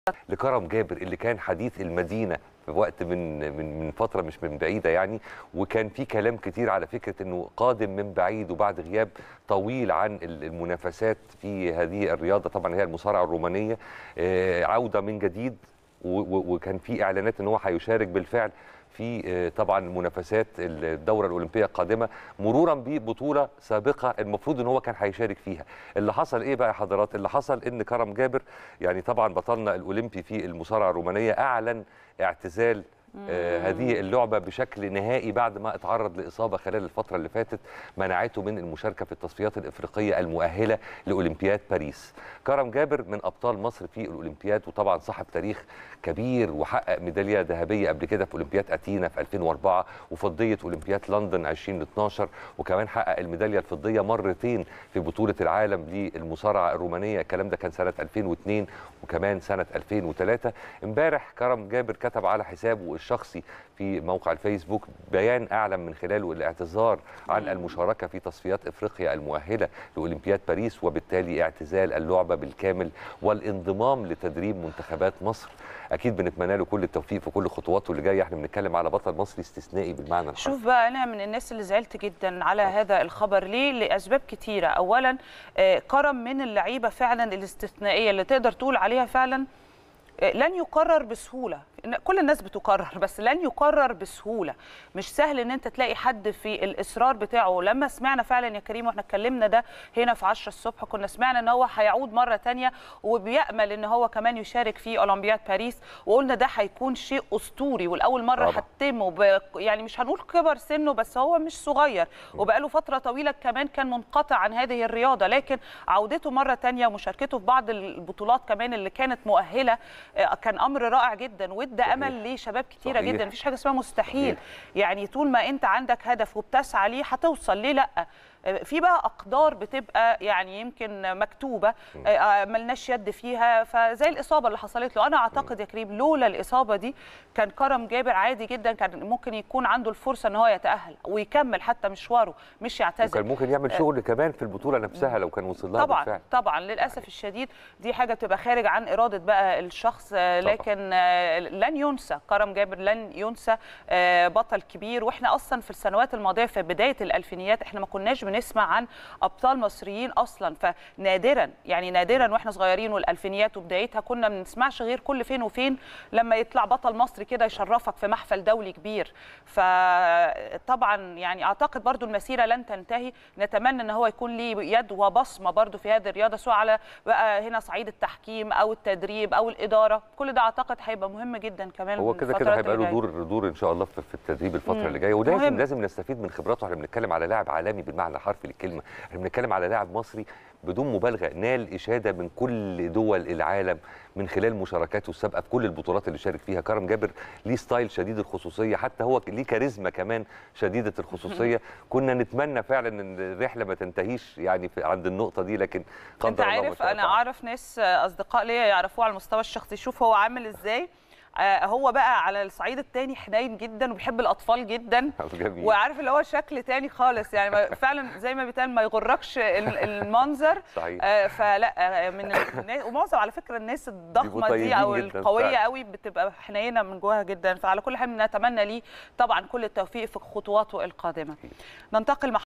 لكرم جابر اللي كان حديث المدينه في وقت من من من فتره مش من بعيده يعني وكان في كلام كتير على فكره انه قادم من بعيد وبعد غياب طويل عن المنافسات في هذه الرياضه طبعا هي المصارعه الرومانيه آه، عوده من جديد و- و- وكان في اعلانات ان هو هيشارك بالفعل في آه، طبعا منافسات الدوره الاولمبيه القادمه مرورا ببطوله سابقه المفروض ان هو كان هيشارك فيها اللي حصل ايه بقى يا حضرات اللي حصل ان كرم جابر يعني طبعا بطلنا الاولمبي في المصارعه الرومانيه اعلن اعتزال آه هذه اللعبه بشكل نهائي بعد ما اتعرض لاصابه خلال الفتره اللي فاتت منعته من المشاركه في التصفيات الافريقيه المؤهله لاولمبياد باريس. كرم جابر من ابطال مصر في الاولمبياد وطبعا صاحب تاريخ كبير وحقق ميداليه ذهبيه قبل كده في اولمبياد اثينا في 2004 وفضيه اولمبياد لندن 2012 وكمان حقق الميداليه الفضيه مرتين في بطوله العالم للمصارعه الرومانيه الكلام ده كان سنه 2002 وكمان سنه 2003 امبارح كرم جابر كتب على حسابه الشخصي في موقع الفيسبوك بيان اعلن من خلاله الاعتذار عن المشاركه في تصفيات افريقيا المؤهله لاولمبياد باريس وبالتالي اعتزال اللعبه بالكامل والانضمام لتدريب منتخبات مصر اكيد بنتمنى له كل التوفيق في كل خطواته اللي جايه احنا بنتكلم على بطل مصري استثنائي بالمعنى الحرفي شوف بقى انا من الناس اللي زعلت جدا على هذا الخبر ليه لاسباب كتيره اولا آه، كرم من اللعيبه فعلا الاستثنائيه اللي تقدر تقول عليها فعلا آه، لن يقرر بسهوله إن كل الناس بتقرر بس لن يقرر بسهوله مش سهل ان انت تلاقي حد في الاصرار بتاعه لما سمعنا فعلا يا كريم واحنا اتكلمنا ده هنا في 10 الصبح كنا سمعنا ان هو هيعود مره تانية وبيامل ان هو كمان يشارك في اولمبياد باريس وقلنا ده هيكون شيء اسطوري والاول مره طبعا. تم وب... يعني مش هنقول كبر سنه بس هو مش صغير وبقاله فتره طويله كمان كان منقطع عن هذه الرياضه لكن عودته مره تانية ومشاركته في بعض البطولات كمان اللي كانت مؤهله آه، كان امر رائع جدا وادى صحيح. امل لشباب كتيره صحيح. جدا مفيش حاجه اسمها مستحيل صحيح. يعني طول ما انت عندك هدف وبتسعى ليه هتوصل ليه لا آه، في بقى اقدار بتبقى يعني يمكن مكتوبه آه، آه، ملناش يد فيها فزي الاصابه اللي حصلت له انا اعتقد يا كريم لولا الاصابه دي كان كرم جابر عادي جدا كان ممكن يكون عنده الفرصه ان هو يتاهل ويكمل حتى مشواره مش يعتزل وكان ممكن يعمل شغل كمان في البطوله نفسها لو كان وصل لها طبعا بالفعل طبعا للاسف الشديد دي حاجه بتبقى خارج عن اراده بقى الشخص آه، طبعاً. لكن آه، لن ينسى كرم جابر لن ينسى آه، بطل كبير واحنا اصلا في السنوات الماضيه في بدايه الالفينيات احنا ما كناش بنسمع عن ابطال مصريين اصلا فنادرا يعني نادرا واحنا صغيرين والالفينيات وبدايتها كنا ما بنسمعش غير كل فين وفين لما يطلع بطل مصري كده يشرفك في محفل دولي كبير فطبعا يعني اعتقد برضو المسيره لن تنتهي نتمنى ان هو يكون ليه يد وبصمه برضو في هذه الرياضه سواء على بقى هنا صعيد التحكيم او التدريب او الاداره كل ده اعتقد هيبقى مهم جدا كمان هو كده كده الفترات هيبقى اللي له جاية. دور دور ان شاء الله في في التدريب الفتره مم. اللي جايه ولازم مهم. لازم نستفيد من خبراته احنا بنتكلم على لاعب عالمي بالمعنى الحرفي للكلمه احنا بنتكلم على لاعب مصري بدون مبالغه نال اشاده من كل دول العالم من خلال مشاركاته السابقه في كل البطولات اللي شارك فيها كرم جابر ليه ستايل شديد الخصوصيه حتى هو ليه كاريزما كمان شديده الخصوصيه كنا نتمنى فعلا ان الرحله ما تنتهيش يعني في عند النقطه دي لكن قدر انت الله ما عارف شاء انا فعل. اعرف ناس اصدقاء ليا يعرفوه على المستوى الشخصي شوف هو عامل ازاي آه، هو بقى على الصعيد التاني حنين جدا وبيحب الاطفال جدا جميل وعارف اللي هو شكل تاني خالص يعني ما- فعلا زي ما بيتقال ما يغركش ال- المنظر صحيح آه، فلا آه، من الناس ومعظم على فكره الناس الضخمه دي طيبين او جداً القويه فعلاً. قوي بتبقى حنينه من جواها جدا فعلى كل حال نتمنى ليه طبعا كل التوفيق في خطواته القادمه ننتقل مع